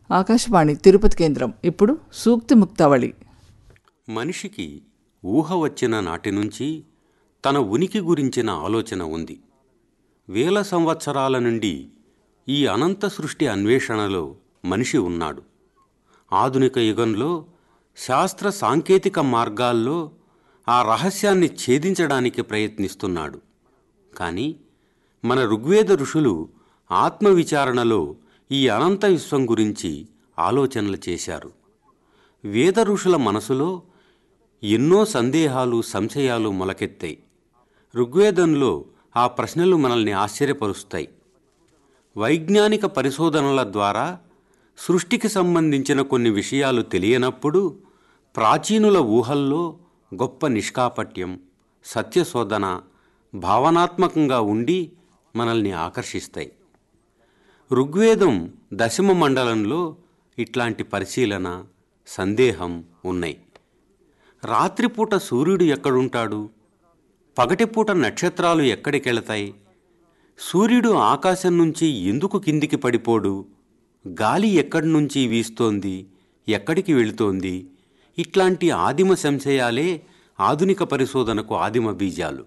ఆకాశవాణి తిరుపతి కేంద్రం ఇప్పుడు సూక్తి ముక్తావళి మనిషికి ఊహ వచ్చిన నాటి నుంచి తన ఉనికి గురించిన ఆలోచన ఉంది వేల సంవత్సరాల నుండి ఈ అనంత సృష్టి అన్వేషణలో మనిషి ఉన్నాడు ఆధునిక యుగంలో శాస్త్ర సాంకేతిక మార్గాల్లో ఆ రహస్యాన్ని ఛేదించడానికి ప్రయత్నిస్తున్నాడు కానీ మన ఋగ్వేద ఋషులు ఆత్మవిచారణలో ఈ అనంత విశ్వం గురించి ఆలోచనలు చేశారు వేద ఋషుల మనసులో ఎన్నో సందేహాలు సంశయాలు మొలకెత్తాయి ఋగ్వేదంలో ఆ ప్రశ్నలు మనల్ని ఆశ్చర్యపరుస్తాయి వైజ్ఞానిక పరిశోధనల ద్వారా సృష్టికి సంబంధించిన కొన్ని విషయాలు తెలియనప్పుడు ప్రాచీనుల ఊహల్లో గొప్ప నిష్కాపట్యం సత్యశోధన భావనాత్మకంగా ఉండి మనల్ని ఆకర్షిస్తాయి ఋగ్వేదం దశమ మండలంలో ఇట్లాంటి పరిశీలన సందేహం ఉన్నాయి రాత్రిపూట సూర్యుడు ఎక్కడుంటాడు పగటిపూట నక్షత్రాలు ఎక్కడికెళతాయి సూర్యుడు ఆకాశం నుంచి ఎందుకు కిందికి పడిపోడు గాలి ఎక్కడి నుంచి వీస్తోంది ఎక్కడికి వెళుతోంది ఇట్లాంటి ఆదిమ సంశయాలే ఆధునిక పరిశోధనకు ఆదిమ బీజాలు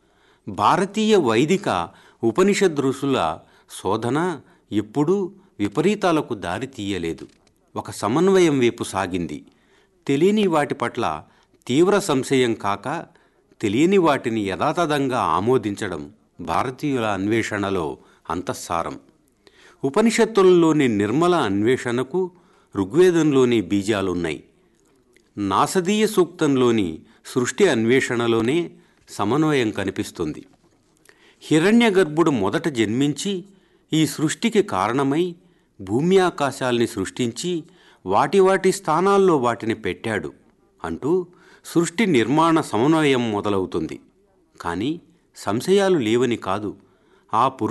భారతీయ వైదిక ఉపనిషద్ ఋషుల శోధన ఎప్పుడూ విపరీతాలకు దారి తీయలేదు ఒక సమన్వయం వైపు సాగింది తెలియని వాటి పట్ల తీవ్ర సంశయం కాక తెలియని వాటిని యథాతథంగా ఆమోదించడం భారతీయుల అన్వేషణలో అంతఃసారం ఉపనిషత్తులలోని నిర్మల అన్వేషణకు ఋగ్వేదంలోని బీజాలున్నాయి నాసదీయ సూక్తంలోని సృష్టి అన్వేషణలోనే సమన్వయం కనిపిస్తుంది హిరణ్యగర్భుడు మొదట జన్మించి ఈ సృష్టికి కారణమై భూమి ఆకాశాల్ని సృష్టించి వాటి వాటి స్థానాల్లో వాటిని పెట్టాడు అంటూ సృష్టి నిర్మాణ సమన్వయం మొదలవుతుంది కానీ సంశయాలు లేవని కాదు ఆ పురుష